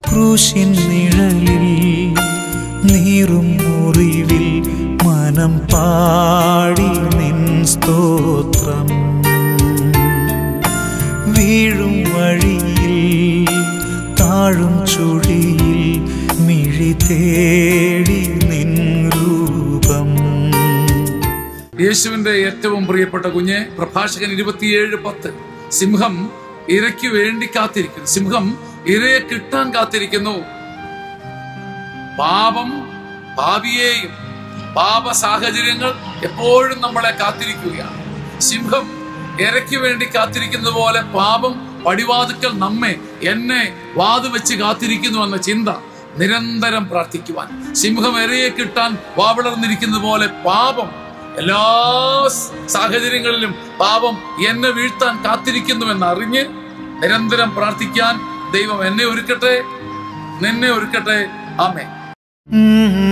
ക്രൂശിൻ നിഴലിൽ നീറും മുറിവിൽ മനം പാടി നിൻ സ്തോത്രം വീഴും വഴിയിൽ താഴും ചുഴിയിൽ മിഴി തേടി നിൻ രൂപം യേശുവിന്റെ ഏറ്റവും പ്രിയപ്പെട്ട കുഞ്ഞെ പ്രഭാഷകൻ ഇരുപത്തിയേഴ് പത്ത് സിംഹം ഇരയ്ക്ക് വേണ്ടി കാത്തിരിക്കുന്നു സിംഹം ഇരയെ കിട്ടാൻ കാത്തിരിക്കുന്നു പാപം ഭാവിയെയും പാപ സാഹചര്യങ്ങൾ എപ്പോഴും നമ്മളെ കാത്തിരിക്കുകയാണ് സിംഹം ഇരയ്ക്ക് വേണ്ടി കാത്തിരിക്കുന്ന പോലെ പാപം പടിവാതുക്കൽ നമ്മെ എന്നെ വാതു വെച്ച് കാത്തിരിക്കുന്നു എന്ന ചിന്ത നിരന്തരം പ്രാർത്ഥിക്കുവാൻ സിംഹം ഇരയെ കിട്ടാൻ വാവിളർന്നിരിക്കുന്ന പോലെ പാപം എല്ലാ സ് സാഹചര്യങ്ങളിലും പാപം എന്നെ വീഴ്ത്താൻ കാത്തിരിക്കുന്നുവെന്ന് അറിഞ്ഞ് നിരന്തരം പ്രാർത്ഥിക്കാൻ ദൈവം എന്നെ ഒരുക്കട്ടെ നിന്നെ ഒരുക്കട്ടെ ആമേ ഉം